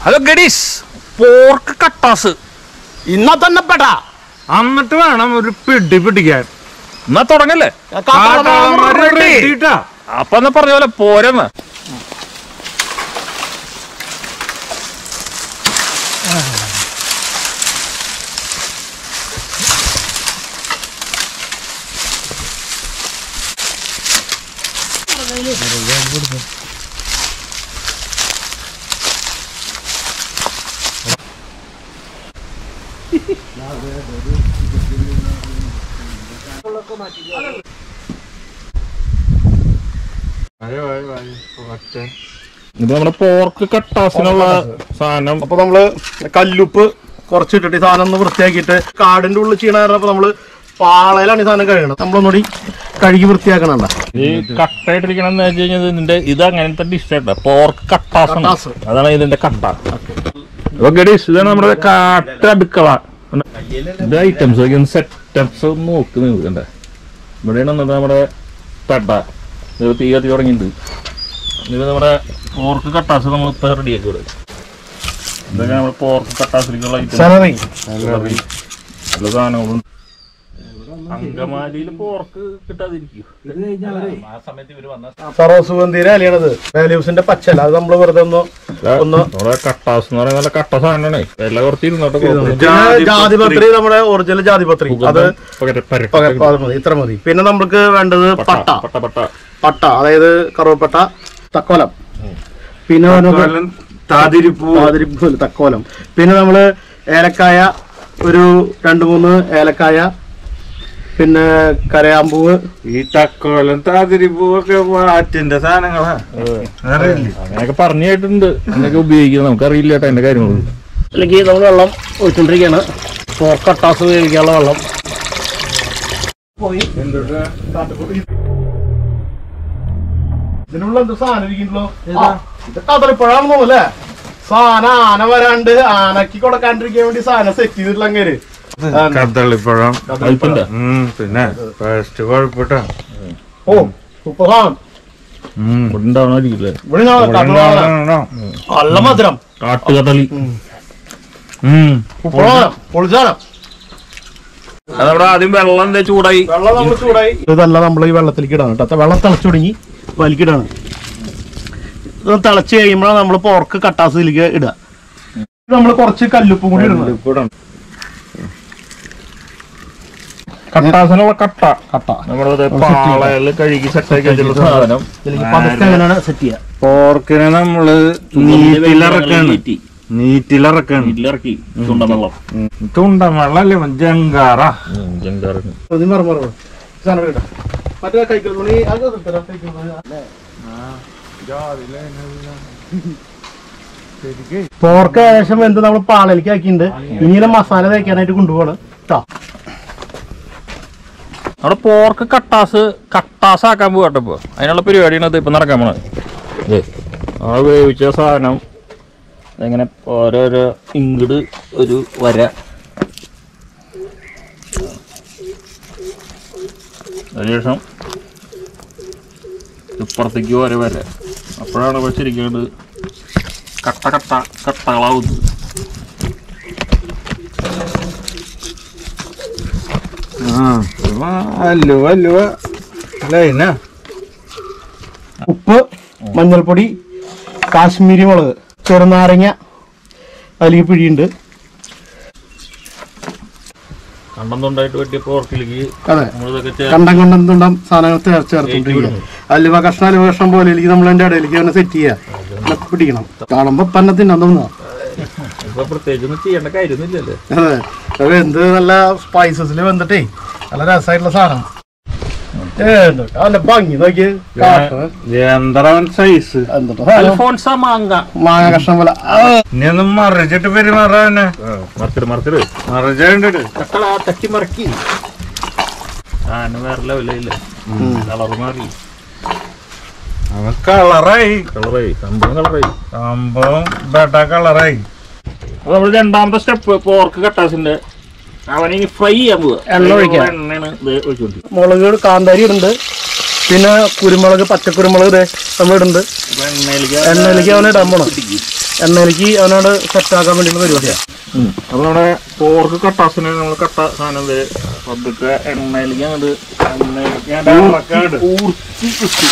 Hello ഗഡീസ് pork കട്ടാസ് ഇന്നാ തന്നെ പെടാ എന്നിട്ട് വേണം ഒരു പിടി പിടിക്കാൻ എന്നാ തുടങ്ങല്ലേ കാട്ടാളന്മാര് വെട്ടിയിട്ടാ. അപ്പൊ എന്നാ പറഞ്ഞ പോലെ പോരെന്ന് വരൂ, വരൂ, വരൂ. ഒറ്റ. ഇത് നമ്മുടെ പോർക്ക് കട്ടാസിനുള്ള സാധനം അപ്പൊ നമ്മള് കല്ലുപ്പ് കുറച്ചിട്ടിട്ട് ഈ സാധനം ഒന്ന് വൃത്തിയാക്കിയിട്ട് കാടിന്റെ ഉള്ളിൽ ചെയ്യണ കാരണം അപ്പൊ നമ്മള് പാളയിലാണ് ഈ സാധനം കഴുകണത് നമ്മളൊന്നുകൂടി കഴുകി വൃത്തിയാക്കണണ്ട ഈ കട്ടായിട്ടിരിക്കണം എന്ന് വെച്ച് കഴിഞ്ഞാൽ ഇതിന്റെ ഇത് അങ്ങനത്തെ ഡിഷായിട്ട് പോർക്ക് കട്ടാസ് ആണ്. കട്ടാസ്. അതാണ് ഇതിന്റെ കട്ട അപ്പൊ ഗഡീസ് ഇതാണ് നമ്മുടെ കാട്ടടുക്കള ഇത് ഐറ്റംസ് സെറ്റപ്സ് നോക്കുന്നത് കണ്ടേ ഇവിടെയാണ് വന്നത് നമ്മുടെ പെട്ട ഇത് തീ കത്തി തുടങ്ങിയിട്ടുണ്ട് ഇത് നമ്മുടെ പോർക്ക് കട്ടാസ് നമ്മൾ ഇപ്പൊ റെഡിയാക്കി ഇവിടെ ഇതൊക്കെ നമ്മുടെ പോർക്ക് കട്ടാസിലേക്കുള്ള ഐറ്റം സാലറി എല്ലാ സാധനങ്ങളും അങ്കമാലിയിൽ പോർക്ക് കിട്ടാതിരിക്കും സർവസുഗന്ധിയുടെ ഇലയാണത് വേലൂസിന്റെ പച്ചല അത് നമ്മള് വെറുതെ ഒന്ന് ഒന്ന് നമ്മുടെ കട്ടാസ് എന്ന് പറയുന്ന നല്ല കട്ട സാധനമാണ് വില കുറച്ച് ഇരുന്നോട്ടെ പിന്നെ ജാതിപത്രി നമ്മുടെ ഒറിജിനൽ ജാതിപത്രി അത് പക- പരട്ട അത് മതി ഇത്ര മതി പിന്നെ നമുക്ക് വേണ്ടത് പട്ട പട്ട പട്ട പട്ട അതായത് കറുവപ്പട്ട തക്കോലം പിന്നെ നമുക്ക് കൊല്ലം താതിരിപ്പൂ പാതിരിപ്പൂ തക്കോലം പിന്നെ നമ്മള് ഏലക്കായ ഒരു രണ്ട് മൂന്ന് ഏലക്കായ പിന്നെ കരയാമ്പൂവ് ഈ തക്കോലം താതിരിപ്പൂ ഒക്കെ വാറ്റിന്റെ സാധനങ്ങളാ അറിയില്ലേ അങ്ങനെയൊക്കെ പറഞ്ഞു കേട്ടിട്ടുണ്ട് എന്നൊക്കെ ഉപയോഗിക്കുന്നത് നമുക്കറിയില്ല കേട്ടോ എന്റെ കാര്യങ്ങൾ അല്ലെങ്കിൽ നമ്മൾ വെള്ളം ഒഴിച്ചോണ്ടിരിക്കുകയാണ് പോർക്കട്ടാസ് ഉപയോഗിക്കാനുള്ള വെള്ളം പോയി ഇതിനുള്ള എന്ത് സാധനം ഇരിക്കണല്ലോ ഇത് കതളിപ്പഴാണെന്ന് തോന്നുന്നല്ലേ സാധനം ആന വരാണ്ട് ആനക്ക് കൊടുക്കാണ്ടിരിക്കാൻ വേണ്ടി സാധനം സെറ്റ് ചെയ്തിട്ടുള്ള അങ്ങേര് കദളിപ്പഴം അല്പണ്ട ഉം, പിന്നെ പേസ്റ്റ് കുഴപ്പമിട്ടാ ഓ സൂപ്പർ സാധനം ഉണ്ടാവണമായിരിക്കില്ലേ ഇവിടെ ഞാൻ കടല നല്ല മധുരം കാട്ടുകടലി സൂപ്പർ സാധനം പൊളിസാധനം അത് നമ്മുടെ ആദ്യം വെള്ളം എന്താ ചൂടായി വെള്ളം നമ്മൾ ചൂടായി ഇതല്ല നമ്മൾ ഈ വെള്ളത്തിലേക്ക് ഇടാണ് കേട്ടോ വെള്ളം തിളച്ചു തുടങ്ങി വലിക്കിടാണ് ഇത് തിളച്ച് കഴിയുമ്പോഴാണ് നമ്മൾ പോർക്ക് കട്ടാസിലേക്ക് ഇടുക നമ്മൾ കുറച്ച് കല്ലുപ്പും കൂടി ഇടുന്നത് കട്ടാസിനുള്ള കട്ട കട്ട നമ്മുടെ പാളയിൽ കഴുകി സെറ്റാക്കി വെച്ചിട്ടുള്ള സാധനം ഇതിലേക്ക് പതുക്കെ അങ്ങനെയാണ് സെറ്റ് ചെയ്യുക പോർക്കിനെ നമ്മള് നീറ്റിലിറക്കാണ് നീറ്റി. നീറ്റിലിറക്കാണ് വീട്ടിലിറക്കി ചുണ്ടവെള്ളം തുണ്ടൻ വെള്ളല്ലേ ജങ്കാറ ജങ്കാറിന് നീ മറ മറ മറ. സാധനം ഇടാം മറ്റേ കൈക്കൽ തുണി അത് എടുത്തരാം, കൈക്കൽ തുണി. പോർക്ക് ഏകദേശം എന്ത് നമ്മൾ പാളയിലേക്ക് ആക്കിയിട്ടുണ്ട് ഇനിയിലെ മസാല തേക്കാനായിട്ട് കൊണ്ടുപോവാണ് കേട്ടോ അവിടെ പോർക്ക് കട്ടാസ് കട്ടാസ് ആക്കാൻ പോകട്ടെ ഇപ്പൊ അതിനുള്ള പരിപാടിയാണ് ഇത് ഇപ്പൊ നടക്കാൻ പോണത് ഇത് ആ വേവിച്ച സാധനം ഇങ്ങനെ ഓരോരോ ഇങ്ങട് ഒരു വര അതിനുശേഷം ഇപ്പുറത്തേക്ക് വര വര അപ്പോഴാണ് ഇപ്പൊ ശരിക്കും ഇത് കട്ട കട്ട കട്ടകളാവുന്നത് ആ അല്ലുവ അല്ലുവ ലൈന ഉപ്പ് മഞ്ഞൾപ്പൊടി കാശ്മീരി മുളക് ചെറുനാരങ്ങ അതിലേക്ക് പിഴിയുണ്ട് കണ്ടം തൊണ്ടായിട്ട് വെട്ടിയ പോർക്കിലേക്ക് അതെ നമ്മളിതൊക്കെ ചേർത്ത് കണ്ടം കണ്ടം തുണ്ടം സാധനങ്ങൾ ചേർ ചേർത്തോണ്ടിരിക്കുക അലുവ കഷ്ണം അലുവ കഷ്ണം പോലെ ഇല്ലെങ്കിൽ നമ്മൾ അതിന്റെ ഇടയിലേക്ക് തന്നെ സെറ്റ് ചെയ്യുക എന്നിട്ട് പിടിക്കണം കാണുമ്പോ പന്നെ തിന്നാൻ തോന്നുക ഇപ്പൊ പ്രത്യേകിച്ചൊന്നും ചെയ്യേണ്ട കാര്യമൊന്നുമില്ലല്ലോ അതെ അത് എന്ത് നല്ല സ്പൈസസിൽ വന്നിട്ടേ നല്ല രസമായിട്ടുള്ള സാധനം ഏ, എന്നിട്ട് നല്ല ഭംഗി നോക്കി യന്ത്രവൻ സൈസ് എന്നിട്ട് സാധനം അൽഫോൺസ മാങ്ങ മാങ്ങ കഷ്ണം പോലെ ആ, ഇനി ഒന്ന് മറിച്ചിട്ട് പെരുമാറാനെ മറത്തിട് മറത്തിട് മറിച്ചിട്ട് തക്കളാ തട്ടി മറക്കി സാധനം വേറെ ലെവലില്ല കളർ മാറി അവൻ കളറായി കളറായി സംഭവം കളറായി സംഭവം ബെട്ട കളറായി അപ്പൊ നമ്മൾ രണ്ടാമത്തെ സ്റ്റെപ്പ് പോർക്ക് കട്ടാസിന്റെ അവനെ ഇനി ഫ്രൈ ചെയ്യാൻ പോവുക എണ്ണ ഒഴിക്കുക. എണ്ണയാണ് ഇത് ഒഴിച്ചുകൊണ്ടിരിക്കുന്നത് മുളക് കാന്താരി ഇടുന്നുണ്ട് പിന്നെ കുരുമുളക് പച്ചക്കുരുമുളക് ദേ നമ്മൾ ഇടുന്നുണ്ട് അപ്പൊ എണ്ണയിലേക്ക് എണ്ണയിലേക്ക് അവനെ ഇടാൻ പോണം പിടിക്കും. എണ്ണയിലേക്ക് അവനോട് സെറ്റ് ആക്കാൻ വേണ്ടിയുള്ള പരിപാടിയാണ് അപ്പൊ നമ്മുടെ പോർക്ക് കട്ടാസിനെ നമ്മൾ കട്ട സാധനം ദേ പതുക്കെ എണ്ണയിലേക്ക് അങ്ങോട്ട് എണ്ണയിലേക്ക് അങ്ങട് ഇളക്കാണ്ട് ഊർത്തി കിട്ടി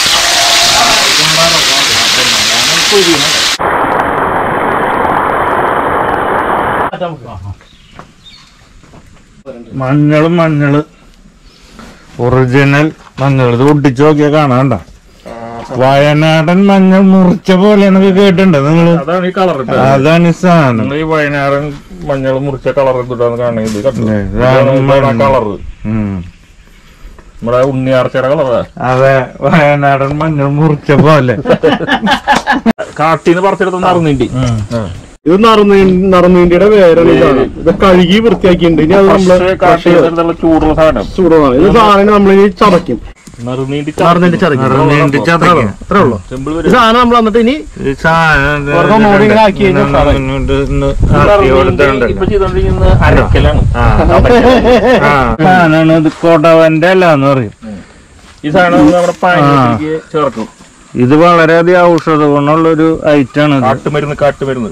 മഞ്ഞള് മഞ്ഞള് ഒറിജിനൽ മഞ്ഞൾ ഇത് ഒട്ടിച്ചു നോക്കിയാ കാണാണ്ട വയനാടൻ മഞ്ഞൾ മുറിച്ച പോലെ എന്നൊക്കെ കേട്ടിട്ടുണ്ട് നിങ്ങള് അതാണ് ഈ കളർ അതാണ് ഈ സാധനം നിങ്ങൾ ഈ വയനാടൻ മഞ്ഞൾ മുറിച്ച കളർ എന്തിട്ടാന്ന് കാണുന്നത് ഇല്ലേ, ഇതാണ് മഞ്ഞൾ. കളർ ഉം. നമ്മുടെ ഉണ്ണിയാർച്ചയുടെ കളറാ അതെ വയനാടൻ മഞ്ഞൾ മുറിച്ച പോലെ കാട്ടിന്ന് പറിച്ചെടുത്ത് നടന്നിണ്ടി ഇത് നറുനീ നറുനീണ്ടിയുടെ വേരാണ് ഇതാണ് ഇത് കഴുകി വൃത്തിയാക്കിയിട്ടുണ്ട് ഇനി അത് നമ്മള് കാട്ടിൽ ചൂടുള്ള സാധനം ചൂടാണ് ഇത് സാധനം നമ്മളിനി ചതയ്ക്കും നറുനീണ്ടി നറുനീണ്ടി ചതയ്ക്കും നറുനീണ്ടി ചതയ്ക്കും. അത്രേ ഉള്ളൂ ചെമ്പിൾ ഈ സാധനം നമ്മൾ എന്നിട്ട് ഇനി ഈ സാധനം വെറുതെ ഒന്നുകൂടി ഇങ്ങനെ ആക്കി കഴിഞ്ഞാൽ ഇന്ന് സാധനം. ഇന്ന് ഇന്ന് ആക്കി കൊടുത്തിട്ടുണ്ട്. ഇപ്പൊ ചെയ്തോണ്ടിരിക്കുന്നത് അരക്കലാണ് ആ. ആ. സാധനമാണ് ഇത് കൊടവന്റെ അല്ല എന്ന് പറയും ഈ സാധനം നമ്മുടെ പാനിലേക്ക് ചേർക്കും ഇത് വളരെയധികം ഔഷധ ഗുണമുള്ള ഒരു ഐറ്റം ആണ് കാട്ടുമരുന്ന് കാട്ടുമരുന്ന്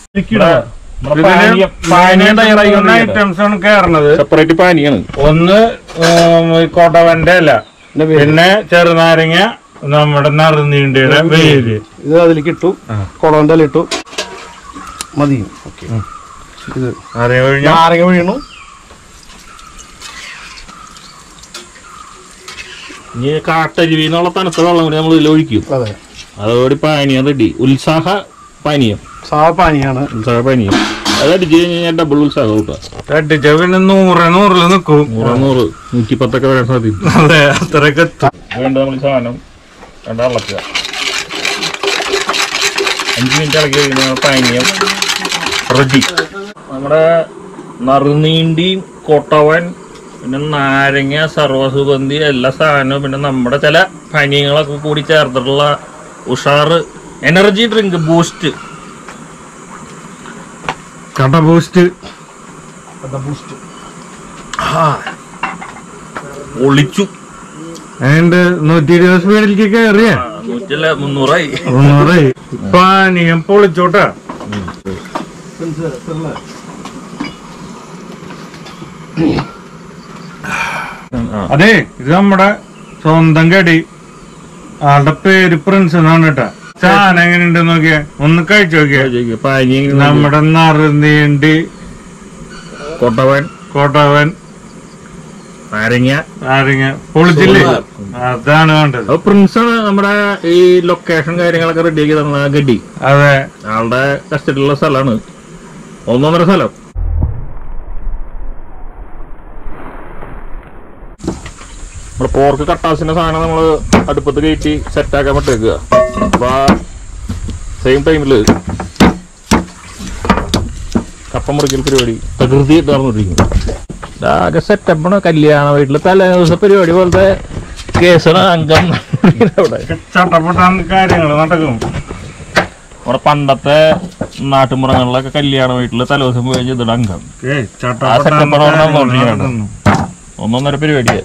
ഐറ്റംസ് ആണ് കയറണത് സെപ്പറേറ്റ് പാനിയാണ് ഒന്ന് ഉം, ഈ കൊടവന്റെ അല്ല പിന്നെ ചെറുനാരങ്ങ നമ്മുടെ നറുനീണ്ടിയുടെ വേര് ഇത് അതിലേക്ക് ഇട്ടു കുളവന്റെ ഇല ഇട്ടു മതി ഓക്കെ ഇത് അതേ കഴിഞ്ഞ നാരങ്ങ വീണു ഇനി കാട്ടരുവി എന്നുള്ള തണുത്ത വെള്ളം കൂടി നമ്മൾ ഇതിൽ ഒഴിക്കും അതെ അതോടെ പാനീയം റെഡി ഉത്സാഹ പാനീയം സാ പാനിയാണ് ഉത്സാഹ പാനീയം അത് അടിച്ചു കഴിഞ്ഞാൽ ഡബിൾ ഉത്സാഹം കിട്ടുക തട്ടിച്ച പിന്നെ നൂറ് നൂറില് നിക്കും നൂറ് നൂറ് നൂറ്റി പത്തൊക്കെ വരാൻ സാധ്യത അതെ അത്രയൊക്കെ എത്തും വേണ്ട നമ്മൾ ഈ സാധനം രണ്ടാ ഇളക്കുക അഞ്ച് മിനിറ്റ് ഇളക്കി കഴിയുമ്പോൾ പാനീയം റെഡി നമ്മുടെ നറുനീണ്ടിയും കൊട്ടവൻ പിന്നെ നാരങ്ങ സർവസുഗന്ധി എല്ലാ സാധനവും പിന്നെ നമ്മുടെ ചില പാനീയങ്ങളൊക്കെ കൂടി ചേർത്തിട്ടുള്ള ഉഷാറ് എനർജി ഡ്രിങ്ക് ബൂസ്റ്റ് കട ബൂസ്റ്റ് ഒളിച്ചു അതിന്റെ നൂറ്റി ഇരുപത് സ്പീഡിലേക്ക് കയറിയ ആ, നൂറ്റല്ല മുന്നൂറായി തൊണ്ണൂറ് പാനീയം പൊളിച്ചോട്ടാ ആ. അതെ ഇത് നമ്മുടെ സ്വന്തം കടി ആളുടെ പേര് പ്രിൻസ് എന്നാണ് കേട്ടാ സാധനം എങ്ങനെയുണ്ട് നോക്കിയേ ഒന്ന് കഴിച്ചു നോക്കിയേ പാനീയം നമ്മുടെ നറുനീണ്ടി കൊട്ടവൻ കോട്ടവൻ നാരങ്ങ നാരങ്ങ പൊളിച്ചില്ലേ അതാണ് വേണ്ടത് അപ്പൊ പ്രിൻസ് ആണ് നമ്മുടെ ഈ ലൊക്കേഷൻ കാര്യങ്ങളൊക്കെ റെഡിയാക്കി തന്ന ഗഡി അതെ ആളുടെ കസ്റ്റഡിയിലുള്ള സ്ഥലമാണ് ഒന്നൊന്നര സ്ഥലം നമ്മുടെ പോർക്ക് കട്ടാസിന്റെ സാധനം നമ്മൾ അടുപ്പത്ത് കയറ്റി സെറ്റാക്കാൻ പറ്റേക്കുക അപ്പൊ സെയിം ടൈമില് കപ്പ മുറിക്കൽ പരിപാടി പ്രകൃതിയായിട്ട് നടന്നുകൊണ്ടിരിക്കുന്നു ആകെ സെറ്റപ്പാണ് കല്യാണ വീട്ടില് തലേ ദിവസം പരിപാടി പോലത്തെ കേസാണ് അംഗം അവിടെ ചട്ടപ്പെട്ടാൻ കാര്യങ്ങൾ നടക്കും നമ്മുടെ പണ്ടത്തെ നാട്ടുമ്പുറങ്ങളിലൊക്കെ കല്യാണ വീട്ടില് തലേദിവസം പോയി കഴിഞ്ഞാൽ ഇതിടെ അംഗം ഏയ് ആ സെറ്റപ്പ് ചട്ടപ്പെട്ടാൻ നടന്നുകൊണ്ടിരിക്കുകയാണ്. ഒന്നൊന്നര പരിപാടിയാ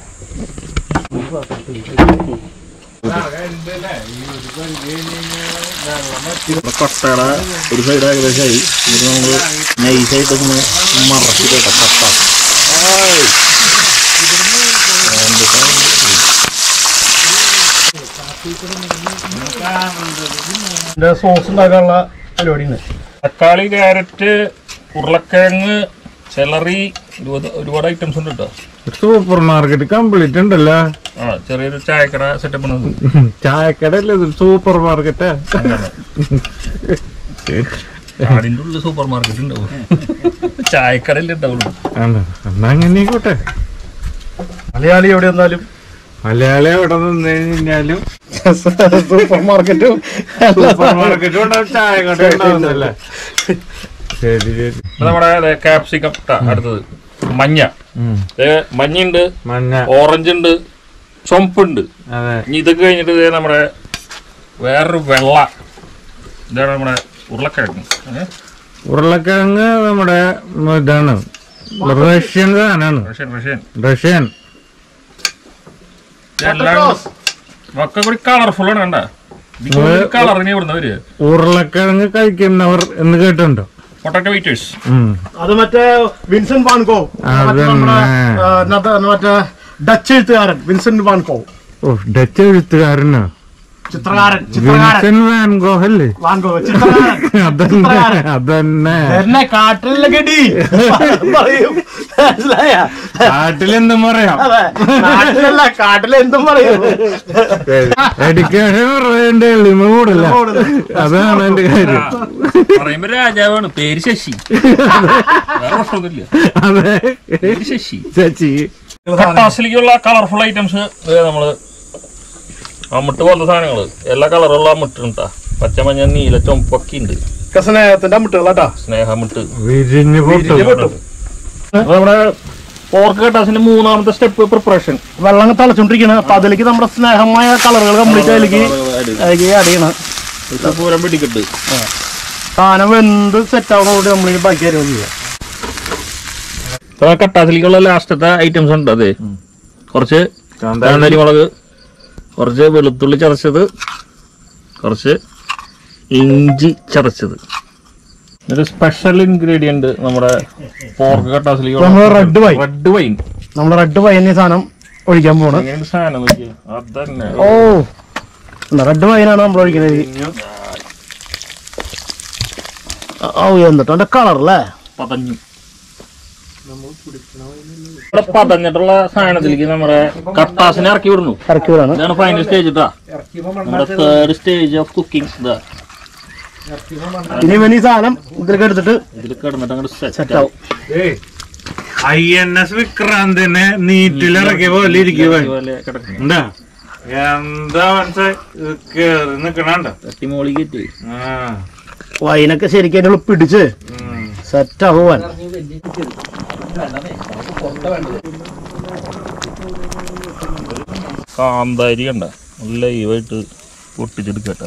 ഇവിടെ കൊട്ടയുടെ ഒരു സൈഡ് ഏകദേശമായി ഇത് നമ്മൾ നൈസായിട്ടൊന്ന് മറച്ചു കേട്ടോ കൊട്ട ആയ്. എന്തിട്ടാ? ഇതിന്റെ സോസ് ഉണ്ടാക്കാനുള്ള പരിപാടിയാണ് തക്കാളി ക്യാരറ്റ് ഉരുളക്കിഴങ്ങ് സെലറി ഒരുപാട് ഒരുപാട് ഐറ്റംസ് ഉണ്ട് കേട്ടോ സൂപ്പർ മാർക്കറ്റ് കംപ്ലീറ്റ് ഉണ്ടല്ലോ ആ ചെറിയൊരു ചായക്കട സെറ്റപ്പ് ആണ് ഇത്. ചായക്കട അല്ലേ ഇത് സൂപ്പർ മാർക്കറ്റ് അങ്ങനെ. അതിന്റെ ഉള്ളിൽ സൂപ്പർ മാർക്കറ്റ് ഉണ്ടാവും ചായക്കടയിൽ ഉണ്ടാവുള്ളൂ എന്നാ അങ്ങനെയായിക്കോട്ടെ മലയാളി എവിടെ വന്നാലും മലയാളി എവിടെ നിന്ന് കഴിഞ്ഞാലും സൂപ്പർ മാർക്കറ്റും സൂപ്പർ മാർക്കറ്റ് ഉണ്ടാവും ചായക്കട ഉണ്ടാവുന്നല്ലേ ശരി ശരി ഇത് നമ്മുടെ കാപ്സിക്കം അടുത്തത് മഞ്ഞ ഉം. ദേ മഞ്ഞയുണ്ട് മഞ്ഞ ഓറഞ്ച് ഉണ്ട് ചുമപ്പുണ്ട് അതെ ഇനി ഇതൊക്കെ കഴിഞ്ഞിട്ട് ദേ നമ്മുടെ വേറൊരു വെള്ള ഇതാണ് നമ്മുടെ ഉരുളക്കിഴങ്ങ് ഏ? ഉരുളക്കിഴങ്ങ് നമ്മുടെ ഇതാണ് റഷ്യൻ സാധനമാണ് റഷ്യൻ റഷ്യൻ റഷ്യൻ ഇതെല്ലാം ഒക്കെ കൂടി കളർഫുൾ ആണ് കണ്ട കളറിന് ഇവിടുന്ന് വരിക ഉരുളക്കിഴങ്ങ് കഴിക്കുന്നവർ എന്ന് കേട്ടിട്ടുണ്ടോ പൊട്ടാറ്റോ വെയിറ്റേഴ്സ് ഉം. അത് മറ്റേ വിൻസെന്റ് വാൻകോ മറ്റേ നമ്മുടെ ആ, നദ- മറ്റേ ഡച്ച് എഴുത്തുകാരൻ വിൻസെന്റ് വാൻകോ ഓ ഡച്ച് എഴുത്തുകാരനോ ചിത്രകാരൻ ചിത്രകാരൻ വിൻസെന്റ് വാൻഗോഹ് അല്ലേ വാൻകോ ചിത്രകാരൻ അതന്നെ ചിത്രകാരൻ. അതന്നെ എന്നെ കാട്ടിലെ ഗഡി പറയും മനസ്സിലായ നാട്ടിലെന്തും പറയാം അതെ നാട്ടിലല്ല കാട്ടിൽ എന്തും പറയും എഡ്യൂക്കേഷൻ കുറവേണ്ട എളിമ കൂടില്ല അതാണ് എന്റെ കാര്യം പറയുമ്പോ രാജാവാണ് പേര് ശശി വേറെ പ്രശ്നമൊന്നുമില്ല അതെ പേര് ശശി ചേച്ചി കട്ടാസിലേക്കുള്ള കളർഫുൾ ഐറ്റംസ് നമ്മള് അമ്മിട്ട് പോലത്തെ സാധനങ്ങള് എല്ലാ കളറുള്ള അമ്മിട്ട് ഉണ്ടാ പച്ച മഞ്ഞ നീല ചുമപ്പൊക്കെ ഉണ്ട് സ്നേഹത്തിന്റെ മുട്ടുകളാട്ടാ സ്നേഹമിട്ട് വിരിഞ്ഞു പൊട്ടും അപ്പൊ നമ്മുടെ പോർക്ക് കട്ടാസിന്റെ മൂന്നാമത്തെ സ്റ്റെപ്പ് പ്രിപ്പറേഷൻ വെള്ളം തിളച്ചോണ്ടിരിക്കണ അപ്പൊ അതിലേക്ക് നമ്മുടെ സ്നേഹമായ കളറുകൾ കംപ്ലീറ്റ് അതിലേക്ക് അതിലേക്ക് ആഡ് ചെയ്യണം പൂരം പിടിക്കിട്ട് സാധനം വെന്ത് സെറ്റ് ആവുന്നതോടെ നമ്മൾ ഈ ബാക്കി കാര്യങ്ങൾ ചെയ്യാം ഇപ്പൊ കട്ടാസിലേക്കുള്ള ലാസ്റ്റത്തെ ഐറ്റംസ് ഉണ്ട് അതെ കുറച്ച് കാന്താരി മുളക് കുറച്ച് വെളുത്തുള്ളി ചതച്ചത് കുറച്ച് ഇഞ്ചി ചതച്ചത് ഒരു സ്പെഷ്യൽ ഇൻഗ്രീഡിയന്റ് നമ്മുടെ പോർക്ക് കട്ടാസിലേക്ക് നമ്മള് red wine. റെഡ് വൈൻ നമ്മൾ റെഡ് വൈൻ ഈ സാധനം ഒഴിക്കാൻ പോണ് എങ്ങനെയുണ്ട് സാധനം നോക്കിയേ അതന്നെ ഓ റെഡ് വൈനാണ് നമ്മൾ ഒഴിക്കുന്നത് ഓ എന്നിട്ട് അതിന്റെ കളർ അല്ലേ പതഞ്ഞു ഇവിടെ പതഞ്ഞിട്ടുള്ള സാധനത്തിലേക്ക് നമ്മുടെ കട്ടാസിനെ ഇറക്കി വിടുന്നു ഇറക്കി വിടാണ് ഇതാണ് ഫൈനൽ സ്റ്റേജ് ഇതാ നമ്മുടെ തേർഡ് സ്റ്റേജ് ഓഫ് കുക്കിംഗ് ഇതാ ഇനി ഇവൻ ഈ സാധനം ഇതിലേക്ക് എടുത്തിട്ട് ഇതിൽ കിടന്നിട്ട് അങ്ങോട്ട് സെറ്റ് സെറ്റ് ആവും ഐ എൻ എസ് വിക്രാന്തിനെ നീറ്റിലിറക്കിയ പോലെ ഇരിക്കുവേ കിടക്കുന്നു എന്താ എന്താ മനസ്സിലായി കേറി നിക്കണണ്ട തട്ടിമോളി കയറ്റി ആ വൈനൊക്കെ ശരിക്കും അതിനുള്ള പിടിച്ച് ഉം. സെറ്റ് ആവുവാൻ കാന്താരി കണ്ട നല്ല ലൈവായിട്ട് പൊട്ടിച്ചെടുക്കട്ടെ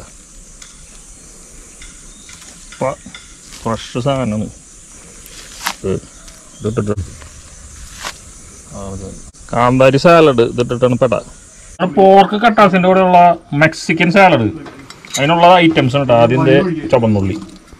ഫ്രഷ് സാധനമാണ് ഇത് ഇതിട്ടിട്ട് ആ, ഇത്. കാന്താരി സാലഡ് ഇതിട്ടിട്ടാണ് പെട പോർക്ക് കട്ടാസിന്റെ കൂടെയുള്ള മെക്സിക്കൻ സാലഡ് അതിനുള്ള ഐറ്റംസ് ഉണ്ട് ആദ്യത്തെ ചുവന്നുള്ളി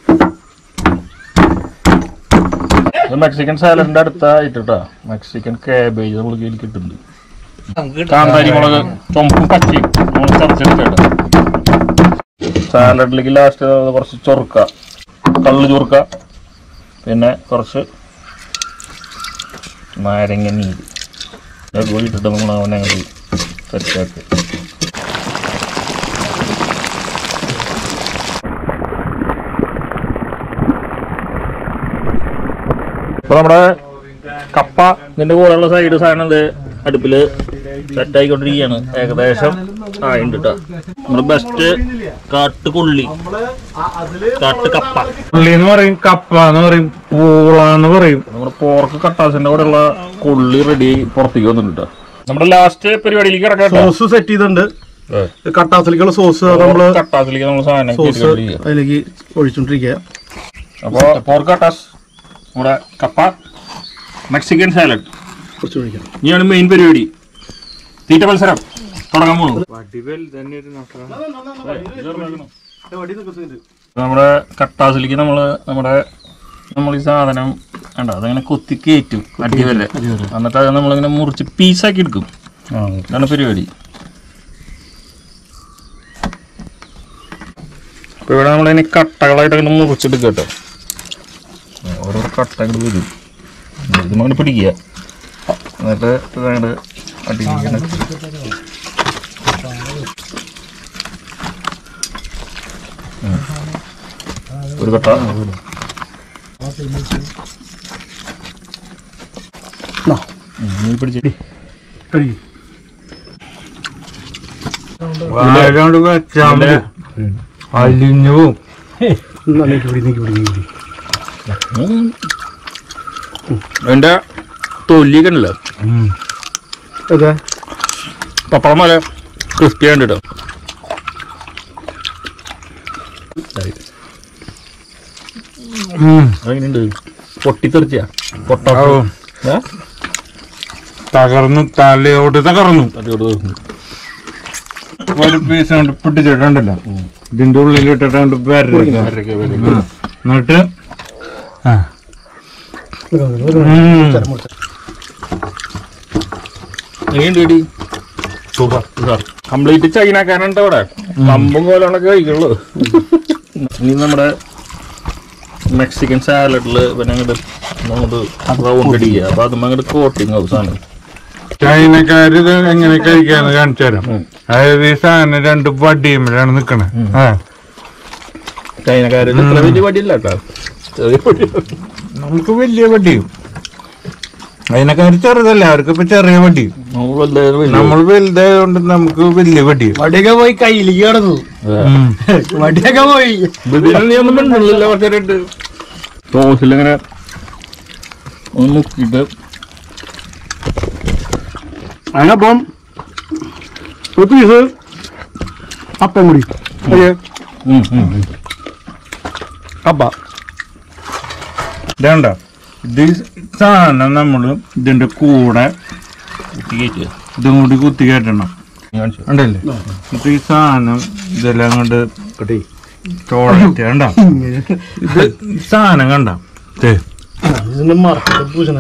ഇത് മെക്സിക്കൻ സാലഡിന്റെ അടുത്ത ഇട്ടിട്ടാ മെക്സിക്കൻ കാബേജ് നമ്മൾ കയ്യിൽ കിട്ടുന്നുണ്ട് കാന്താരി മുളക് ചുമപ്പും പച്ചയും നമ്മൾ ചതച്ചെടുക്കട്ടെ സാലഡിലേക്ക് ലാസ്റ്റ് കുറച്ച് ചൊറുക്ക കള്ള് ചൊറുക്ക പിന്നെ കുറച്ച് നാരങ്ങ നീര് ഇതൊക്കെ കൂടി ഇട്ടിട്ട് നമ്മൾ അവനെ അങ്ങോട്ട് സെറ്റാക്കി ഇപ്പൊ നമ്മുടെ കപ്പ ഇതിന്റെ കൂടെയുള്ള സൈഡ് സാധനം ഇത് അടുപ്പില് സെറ്റ് ആയിക്കൊണ്ടിരിക്കുകയാണ് ഏകദേശം ആയിണ്ട് ട്ടോ നമ്മുടെ ബെസ്റ്റ് കാട്ടുകൊള്ളി കാട്ടുകപ്പ പുള്ളി എന്ന് പറയും കപ്പ എന്ന് പറയും പൂള എന്ന് പറയും നമ്മുടെ പോർക്ക് കട്ടാസിന്റെ കൂടെയുള്ള കൊള്ളി റെഡി പുറത്തേക്ക് വന്നിട്ടുണ്ട് ട്ടോ. നമ്മുടെ ലാസ്റ്റ് പരിപാടിയിലേക്ക് കിടക്കാം സോസ് സെറ്റ് ചെയ്തിട്ടുണ്ട് കട്ടാസിലേക്കുള്ള സോസ് നമ്മള് കട്ടാസിലേക്ക് നമ്മൾ സാധനം സോസ് കയറ്റിക്കൊണ്ടിരിക്കുക അതിലേക്ക് ഒഴിച്ചോണ്ടിരിക്കുക അപ്പോ പോർക്ക് കട്ടാസ് നമ്മുടെ കപ്പ മെക്സിക്കൻ സാലഡ് കുറച്ച് ഒഴിക്കണം ഇനിയാണ് മെയിൻ പരിപാടി തീറ്റ മത്സരം തുടങ്ങാൻ പോകുന്നു നമ്മുടെ കട്ടാസിലേക്ക് നമ്മള് നമ്മുടെ നമ്മൾ ഈ സാധനം കണ്ടോ അതങ്ങനെ കൊത്തി കയറ്റും അടി വരെ എന്നിട്ട് അത് നമ്മളിങ്ങനെ മുറിച്ച് പീസാക്കി എടുക്കും ഇതാണ് പരിപാടി ഇപ്പൊ ഇവിടെ നമ്മളിനി കട്ടകളായിട്ട് അങ്ങനെ മുറിച്ചെടുക്കുക കേട്ടോ ഓരോ കട്ട അങ്ങോട്ട് വരും ഇത് നമ്മൾ പിടിക്കുക എന്നിട്ട് ഇതങ്ങോട്ട് അടിയിങ്ങനെ ഉം. ഒരു കട്ട എന്നാ, ഉം, നീ പിടിച്ചിട്ട് കഴി. വാഴകൊണ്ട് വെച്ചാൽ മതി. അലിഞ്ഞു പോവും എന്നാ, നീക്കി പിടി, നീക്കി പിടി, നീക്കി പിടി. അതിന്റെ തൊലിയൊക്കെ ഉണ്ടല്ലോ ഉം. അതെ പപ്പടം പോലെ ക്രിസ്പി ആണ് കേട്ടോ ഉം. അതെങ്ങനെയുണ്ട് പൊട്ടിത്തെറിച്ച പൊട്ട ആവും. തകർന്നു തലയോട് തകർന്നു ഒരു പീസ് കൊണ്ട് പിടിച്ചിട്ടുണ്ടല്ലോ ഇതിന്റെ ഉള്ളിൽ ഇട്ടിട്ടുണ്ട് വരരുത്. ആ. എന്നിട്ട് ആ ഉം. എങ്ങനെയുണ്ട് സൂപ്പർ കംപ്ലീറ്റ് ചൈനക്കാരുണ്ട് അവിടെ പമ്പും കോലൊക്കെ കഴിക്കുള്ളൂ ഇനി നമ്മുടെ മെക്സിക്കൻ സാലഡില് പിന്നെ അങ്ങോട്ട് അങ്ങോട്ട് റൗണ്ട് അടിക്കുക അപ്പൊ അതും അങ്ങോട്ട് കോട്ടിങ് ആവും സാധനം ചൈനക്കാര് ഇത് എങ്ങനെ കഴിക്കാന്ന് കാണിച്ചു തരാം അതായത് ഈ സാധനം രണ്ട് വടിയുമ്പോഴാണ് നിക്കണേ ആ ചൈനക്കാരിൽ ഇത്ര വലിയ വടിയില്ല കേട്ടോ ചെറിയ വടി നമുക്ക് വലിയ വടിയും ചൈനക്കാര് ചെറുതല്ല അവർക്ക് ഇപ്പൊ ചെറിയ വടിയും നമ്മൾ വലുതായത് വലിയ നമ്മൾ വലുതായതുകൊണ്ട് നമുക്ക് വലിയ വടിയും വടിയൊക്കെ പോയി കയ്യിലേക്ക് കിടന്നു ഉം. വടിയൊക്കെ പോയി ഇതിന് നീ ഒന്നും മിണ്ടുന്നില്ല കുറച്ചേരായിട്ട് സോസിൽ ഇങ്ങനെ ഒന്ന് മുക്കിയിട്ട് അതിനപ്പം ഒരു പീസ് അപ്പം കൂടി അയ്യേ ഉം, ഉം, ഉം. അപ്പ ഇതേണ്ട ഇത് ഈ സാധനം നമ്മള് ഇതിന്റെ കൂടെ കുത്തിക്കയറ്റുക. ഇതും കൂടി കുത്തി കയറ്റണം കാണിച്ചു. ഉണ്ടല്ലേ ഇപ്പൊ ഈ സാധനം ഇതെല്ലാം കൊണ്ട് ചോളറ്റ് കണ്ട ഇത് ഈ സാധനം കണ്ട ദേ. ഇതിന്റെ മറക്കത്തെ പൂശണ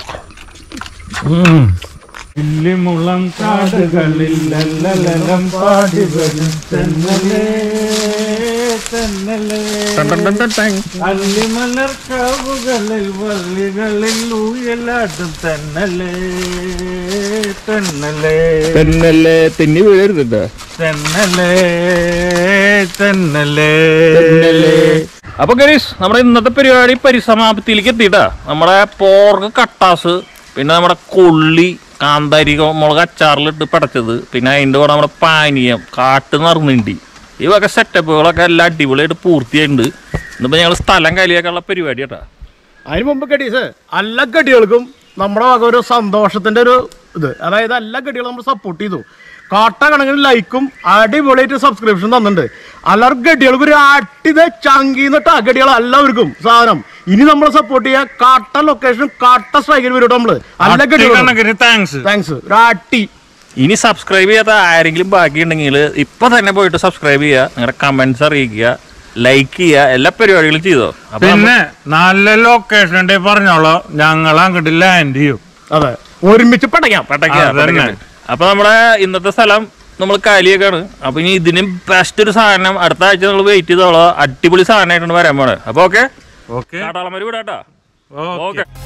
ഉം. ഇല്ലിമുളം കാടുകളിൽ ലല്ലലലം പാടി വരും തെന്നലേ, തെന്നലേ. ടൺ ടൺ ടൺ ടൺ ടൺ. അല്ലിമലർ കാവുകളിൽ വള്ളികളിൽ ഊയലാട്ടും തെന്നലേ തെന്നലേ തെന്നല്ലേ തെന്നി വീഴരുത് കേട്ടോ. തെന്നലേ തെന്നലേ തെന്നല്ലേ. അപ്പൊ ഗരീഷ് നമ്മുടെ ഇന്നത്തെ പരിപാടി പരിസമാപ്തിയിലേക്ക് എത്തിയിട്ടാ നമ്മുടെ പോർക്ക് കട്ടാസ് പിന്നെ നമ്മുടെ കൊള്ളി കാന്താരി മുളക് അച്ചാറിലിട്ട് പടച്ചത് പിന്നെ അതിൻ്റെ കൂടെ നമ്മുടെ പാനീയം കാട്ട് നിറഞ്ഞിണ്ടി ഈ വക സെറ്റപ്പുകളൊക്കെ എല്ലാം അടിപൊളിയായിട്ട് പൂർത്തിയായിട്ടുണ്ട് ഇന്നിപ്പോ ഞങ്ങൾ സ്ഥലം കലിയാക്കാനുള്ള പരിപാടി കേട്ടാ അതിന് മുമ്പ് കടീസ് എല്ലാ കടികൾക്കും നമ്മുടെ വക ഒരു സന്തോഷത്തിന്റെ ഒരു ഇത് അതായത് എല്ലാ കടികളും നമ്മൾ സപ്പോർട്ട് ചെയ്തു കാട്ട കണക്കിന് ലൈക്കും അടിപൊളിയായിട്ട് സബ്സ്ക്രിപ്ഷൻ തന്നിട്ടുണ്ട് എല്ലാവർക്കും ഗഡികൾക്ക് ഒരു അട്ടിത ചങ്കിന്നിട്ട് ആ ഗഡികൾ എല്ലാവർക്കും സാധനം ഇനി നമ്മളെ സപ്പോർട്ട് ചെയ്യാൻ കാട്ട ലൊക്കേഷൻ കാട്ട സ്ട്രൈക്കിൽ വരും നമ്മള് എല്ലാ ഗഡികളും കണക്കിന് താങ്ക്സ് താങ്ക്സ് ഒരു അട്ടി ഇനി സബ്സ്ക്രൈബ് ചെയ്യാത്ത ആരെങ്കിലും ബാക്കിയുണ്ടെങ്കിൽ ഇപ്പൊ തന്നെ പോയിട്ട് സബ്സ്ക്രൈബ് ചെയ്യുക നിങ്ങളുടെ കമന്റ്സ് അറിയിക്കുക ലൈക്ക് ചെയ്യുക എല്ലാ പരിപാടികളും ചെയ്തോ അപ്പൊ പിന്നെ നല്ല ലൊക്കേഷൻ ഉണ്ടെങ്കിൽ പറഞ്ഞോളൂ ഞങ്ങൾ അങ്ങോട്ട് ലാൻഡ് ചെയ്യും അതെ ഒരുമിച്ച് പടയ്ക്കാം പട്ടയ്ക്ക അതന്നെ. അപ്പൊ നമ്മുടെ ഇന്നത്തെ സ്ഥലം നമ്മൾ കാലിയൊക്കെയാണ് അപ്പൊ ഇനി ഇതിന് ബെസ്റ്റ് ഒരു സാധനം അടുത്ത ആഴ്ച നമ്മൾ വെയിറ്റ് ചെയ്തോളാം അടിപൊളി സാധനമായിട്ടാണ് വരാൻ പോണത് അപ്പൊ ഓക്കെ ഓക്കെ കാട്ടാളന്മാര് വിടാട്ടാ ഓക്കെ